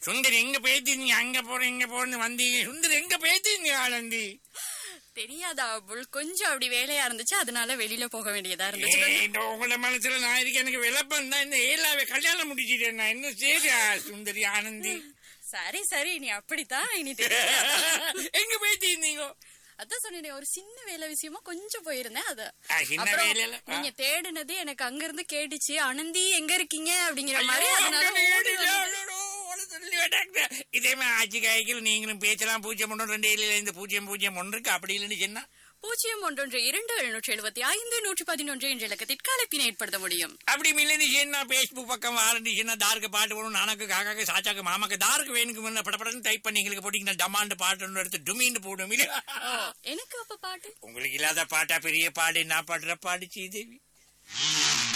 சுந்தரி எங்க பேத்திங்க அங்க போற இங்க போறேன்னு வந்தீங்க சுந்தரி எங்க பேத்திங்க ஆனந்தி தெரியாதா அபுல் கொஞ்சம் அப்படி வேலையா இருந்துச்சு அதனால வெளியில போக வேண்டியதா இருந்துச்சு ஏய், இந்த உங்களோட மனசுல நான் இருக்கேன் எனக்கு விளப்பம் தான் இந்த ஏழாவே கல்யாணம் முடிச்சிட்டேன் நான் இன்னும் சரியா சுந்தரி ஆனந்தி சரி சரி நீ அப்படித்தான் இனி தெரியாது எங்க பேத்திருந்தீங்க அதான் சொன்னேன் ஒரு சின்ன வேலை விஷயமா கொஞ்சம் போயிருந்தேன் அது ஆ, சின்ன அப்புறம் வேலையில, ஆ. நீங்க தேடுனது எனக்கு அங்க இருந்து கேட்டுச்சு அனந்தி எங்க இருக்கீங்க அப்படிங்கிற மாதிரி ஐயோ, அதனால அப்படி ஓடி கேட்டுட்டா, வந்துட்டேன். அடடோ, உனக்கு தெரியலையா, டாக்டர்? இதே மாதிரி ஆட்சி காய்க்கல நீங்களும் பேச்சலாம் பூஜ்ஜியம் ஒன்று ரெண்டு ஏழுல இருந்து பூஜ்ஜியம் பூஜ்ஜியம் ஒன்று இருக்கு அப்படி இல்லைன்னு சொன்னா பூஜ்ஜியம் ஒன்றொன்று இரண்டு எழுநூற்றி எழுபத்தி ஐந்து நூற்றி பதினொன்று என்ற இலக்கத்திற்கு அழைப்பினை ஏற்படுத்த முடியும் அப்படி மில்லனி சொன்னா பேஸ்புக் பக்கம் ஆரம்பிச்சுன்னா தாருக்கு பாட்டு போடும் நானக்கு காக்காக்கு சாச்சாக்கு மாமாக்கு தாருக்கு வேணுக்கு முன்ன படப்படன்னு டைப் பண்ணி எங்களுக்கு போட்டீங்கன்னா டமாண்டு பாட்டு ஒன்று எடுத்து டுமின்னு போடும் இல்லையா ஓ, எனக்கு அப்ப பாட்டு உங்களுக்கு இல்லாத பாட்டா பெரிய பாடு நான் பாடுற பாடு சீதேவி